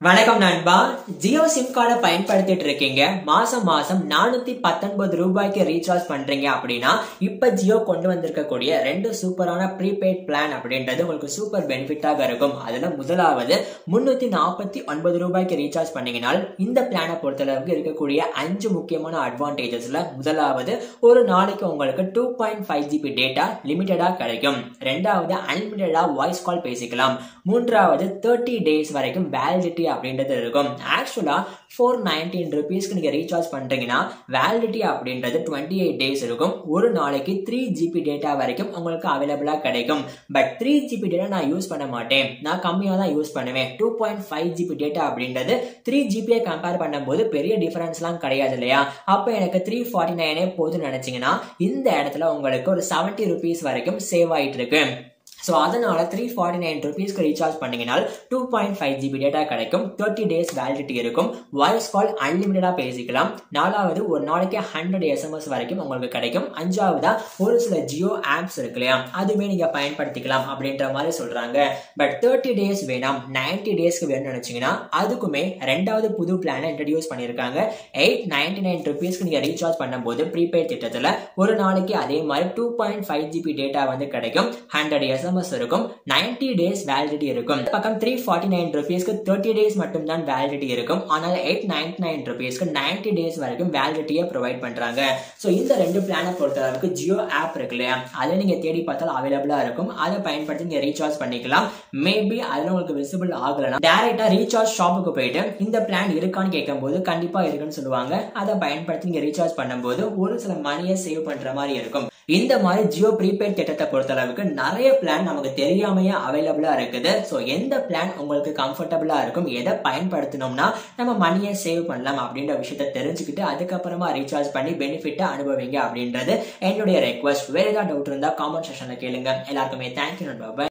வணக்கம் நண்பா ஜியோ சிம் கார்டை பயன்படுத்திட்டு இருக்கீங்க மாசம் மாசம் நானூத்தி பத்தொன்பது ரூபாய்க்கு ரீசார்ஜ் பண்றீங்க அப்படின்னா இப்ப ஜியோ கொண்டு வந்திருக்கக்கூடிய ரெண்டு சூப்பரான ப்ரீபெய்ட் பிளான் அப்படின்றது உங்களுக்கு சூப்பர் பெனிஃபிட்டாக இருக்கும் அதுல முதலாவது முன்னூத்தி நாற்பத்தி ஒன்பது ரூபாய்க்கு ரீசார்ஜ் பண்ணீங்கனால் இந்த பிளானை பொறுத்தளவுக்கு இருக்கக்கூடிய அஞ்சு முக்கியமான அட்வான்டேஜஸ்ல முதலாவது ஒரு நாளைக்கு உங்களுக்கு two point five GB data லிமிட்டடா கிடைக்கும் ரெண்டாவது அன்லிமிட்டடா வாய்ஸ் கால் பேசிக்கலாம் மூன்றாவது தேர்ட்டி டேஸ் வரைக்கும் வேலிடிட்டி அப்படின்றது இருக்கும் ஆக்சுவலா ஃபோர் நைன்டீன் ருபீஸ்க்கு நீங்க ரீசார்ஜ் பண்றீங்கன்னா வேலிடிட்டி அப்படின்றது டுவெண்ட்டி எயிட் டேஸ் இருக்கும் ஒரு நாளைக்கு த்ரீ ஜிபி டேட்டா வரைக்கும் உங்களுக்கு அவைலபிளா கிடைக்கும் பட் த்ரீ ஜிபி டேட்டா நான் யூஸ் பண்ண மாட்டேன் நான் கம்மியாக தான் யூஸ் பண்ணுவேன் two point five GB data அப்படின்றது த்ரீ ஜிபியை கம்பேர் பண்ணும்போது பெரிய டிஃபரன்ஸ்லாம் கிடையாது இல்லையா அப்போ எனக்கு த்ரீ ஃபார்ட்டி நைனே போதும்னு நினைச்சீங்கன்னா இந்த இடத்துல உங்களுக்கு ஒரு செவன்ட்டி ருபீஸ் வரைக்கும் சேவ் ஆயிட்டு இருக்கு ஸோ அதனால த்ரீ ஃபார்ட்டி நைன் ருபீஸ்க்கு ரீசார்ஜ் பண்ணீங்கன்னா two point five GB data கிடைக்கும் தேர்ட்டி டேஸ் வேலிடிட்டி இருக்கும் வாய்ஸ் கால் அன்லிமிட்டடாக பேசிக்கலாம் நாலாவது ஒரு நாளைக்கு ஹண்ட்ரட் எஸ்எம்எஸ் வரைக்கும் உங்களுக்கு கிடைக்கும் அஞ்சாவதா ஒரு சில ஜியோ ஆப்ஸ் இருக்கு இல்லையா அதுவுமே நீங்கள் பயன்படுத்திக்கலாம் அப்படின்ற மாதிரி சொல்கிறாங்க பட் தேர்ட்டி டேஸ் வேணாம் நைன்டி டேஸ்க்கு வேணும்னு நினச்சிங்கன்னா அதுக்குமே ரெண்டாவது புது பிளானை இன்ட்ரடியூஸ் பண்ணியிருக்காங்க எயிட் நைன்டி நைன் ருபீஸ்க்கு நீங்கள் ரீசார்ஜ் பண்ணும்போது ப்ரீபெய்ட் திட்டத்தில் ஒரு நாளைக்கு அதே மாதிரி two point five GB data வந்து கிடைக்கும் ஹண்ட்ரட் எஸ்எம் எஸ்எம்எஸ் இருக்கும் நைன்டி டேஸ் வேலிடிட்டி இருக்கும் பக்கம் த்ரீ ஃபார்ட்டி நைன் ருபீஸ்க்கு தேர்ட்டி டேஸ் மட்டும் தான் வேலிடிட்டி இருக்கும் ஆனால் எயிட் நைன்டி நைன் ருபீஸ்க்கு நைன்டி டேஸ் வரைக்கும் வேலிடிட்டியை ப்ரொவைட் பண்றாங்க ஸோ இந்த ரெண்டு பிளானை பொறுத்த அளவுக்கு ஜியோ ஆப் இருக்கு இல்லையா அதை நீங்க தேடி பார்த்தால் அவைலபிளா இருக்கும் அதை பயன்படுத்தி நீங்க ரீசார்ஜ் பண்ணிக்கலாம் மேபி அதில் உங்களுக்கு விசிபிள் ஆகலைன்னா டேரக்டா ரீசார்ஜ் ஷாப்புக்கு போயிட்டு இந்த பிளான் இருக்கான்னு கேட்கும்போது கண்டிப்பா இருக்குன்னு சொல்லுவாங்க அதை பயன்படுத்தி நீங்க ரீசார்ஜ் பண்ணும்போது ஒரு சில மணியை சேவ் பண்ற மாதிரி இருக்கும் இந்த மாதிரி ஜியோ ப்ரீபெய்ட் திட்டத்தை பொறுத்த அளவுக்கு நிறைய பிளான் நமக்கு தெரியாமையே அவைலபிளா இருக்குது ஸோ எந்த பிளான் உங்களுக்கு கம்ஃபர்டபுளா இருக்கும் எதை பயன்படுத்தணும்னா நம்ம மணியை சேவ் பண்ணலாம் அப்படின்ற விஷயத்த தெரிஞ்சுக்கிட்டு அதுக்கப்புறமா ரீசார்ஜ் பண்ணி பெனிஃபிட்டை அனுபவிங்க அப்படின்றது என்னுடைய ரெக்வஸ்ட் வேற ஏதாவது டவுட் இருந்தா காமெண்ட் செக்ஷன்ல கேளுங்க எல்லாருக்குமே தேங்க்யூ பாய்